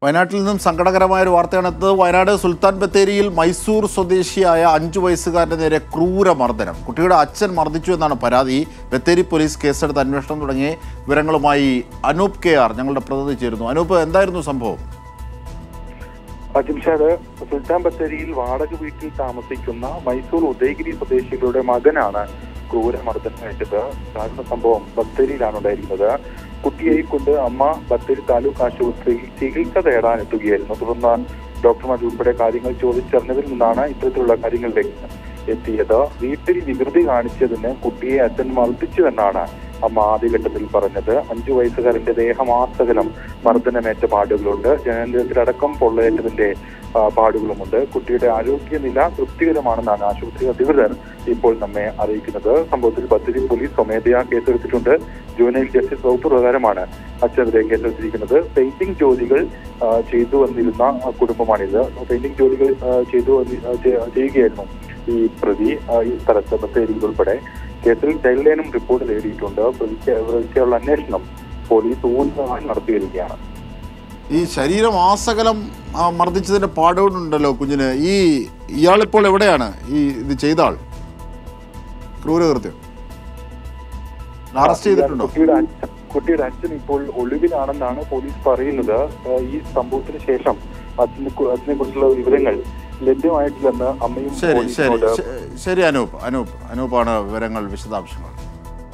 വയനാട്ടിൽ നിന്നും സങ്കടകരമായ ഒരു വാർത്തയാണ് എത്തുന്നത് വയനാട് സുൽത്താൻ ബത്തേരിയിൽ മൈസൂർ സ്വദേശിയായ അഞ്ചു വയസ്സുകാരന്റെ നേരെ ക്രൂരമർദ്ദനം കുട്ടിയുടെ അച്ഛൻ മർദ്ദിച്ചു എന്നാണ് പരാതി ബത്തേരി പോലീസ് കേസെടുത്ത് അന്വേഷണം തുടങ്ങിയ വിവരങ്ങളുമായി അനൂപ് കെ ആർ ഞങ്ങളുടെ പ്രതിനിധി ചേരുന്നു അനൂപ് എന്തായിരുന്നു സംഭവം അജിംഷാദ് സുൽത്താൻ ബത്തേരിയിൽ വാടക വീട്ടിൽ താമസിക്കുന്ന മൈസൂർ ഉദയഗിരി സ്വദേശികളുടെ മകനാണ് ക്രൂരമർദ്ദനമേറ്റത് ദാരുണ സംഭവം ബത്തേരിയിലാണ് ഉണ്ടായിരിക്കുന്നത് കുട്ടിയെ കൊണ്ട് അമ്മ ബത്തേരി താലൂക്ക് ആശുപത്രിയിൽ ചികിത്സ തേടാൻ എത്തുകയായിരുന്നു തുടർന്ന് ഡോക്ടർമാർ ഉൾപ്പെടെ കാര്യങ്ങൾ ചോദിച്ചറിഞ്ഞതിൽ നിന്നാണ് ഇത്തരത്തിലുള്ള കാര്യങ്ങളിലേക്ക് എത്തിയത് വീട്ടിൽ വികൃതി കാണിച്ചതിന് കുട്ടിയെ അച്ഛൻ മർദ്ദിച്ചു എന്നാണ് അമ്മ ആദ്യഘട്ടത്തിൽ പറഞ്ഞത് അഞ്ചു വയസ്സുകാരന്റെ ദേഹമാസകലം മർദ്ദനമേറ്റ പാടുകളുണ്ട് ജനനത്തിലടക്കം പൊള്ളയേറ്റതിന്റെ ആ, പാടുകളുമുണ്ട് കുട്ടിയുടെ ആരോഗ്യനില തൃപ്തികരമാണെന്നാണ് ആശുപത്രി അധികൃതർ ഇപ്പോൾ നമ്മെ അറിയിക്കുന്നത് സംഭവത്തിൽ ബത്തേരി പോലീസ് സ്വമേധയാ കേസെടുത്തിട്ടുണ്ട് ജുവനൈൽ ജസ്റ്റിസ് വകുപ്പ് പ്രകാരമാണ് അച്ഛനെതിരെ കേസെടുത്തിരിക്കുന്നത് പെയിന്റിംഗ് ജോലികൾ ആ, ചെയ്തു വന്നിരുന്ന ആ, കുടുംബമാണിത് പെയിന്റിംഗ് ജോലികൾ ആ, ചെയ്തു വന്നി- ആ, ചെ- ചെയ്യുകയായിരുന്നു ഈ പ്രതി ആ, ഈ സ്ഥലത്ത് ബത്തേരിയിൽ ഉൾപ്പെടെ കേസിൽ ചൈൽഡ് ലൈനും റിപ്പോർട്ട് തേടിയിട്ടുണ്ട് പ്രതിക്ക് പ്രതിക്കുള്ള അന്വേഷണം പോലീസ് ഊർജ്ജമായി നടത്തി വരികയാണ് ഈ ശരീരം ആസകലം ആ, മർദ്ദിച്ചതിന്റെ പാടുകളുണ്ടല്ലോ കുഞ്ഞിന് ഈ ഇയാളിപ്പോൾ എവിടെയാണ് ഈ ഇത് ചെയ്ത ആൾ ക്രൂരകൃത്യം അറസ്റ്റ് ചെയ്തിട്ടുണ്ടോ കുട്ടിയുടെ അച്ഛൻ കുട്ടിയുടെ അച്ഛൻ ഇപ്പോൾ ഒളിവിലാണെന്നാണ് പോലീസ് പറയുന്നത് ആ, ഈ സംഭവത്തിന് ശേഷം അച്ഛനെ അതിനെ കുറിച്ചുള്ള വിവരങ്ങൾ ലഭ്യമായിട്ടില്ലെന്ന് അമ്മയും ശരി ശരി പോലീസിനോട് ശ- ശരി അനൂപ് അനൂപ് അനൂപാണ് വിവരങ്ങൾ വിശദാംശങ്ങൾ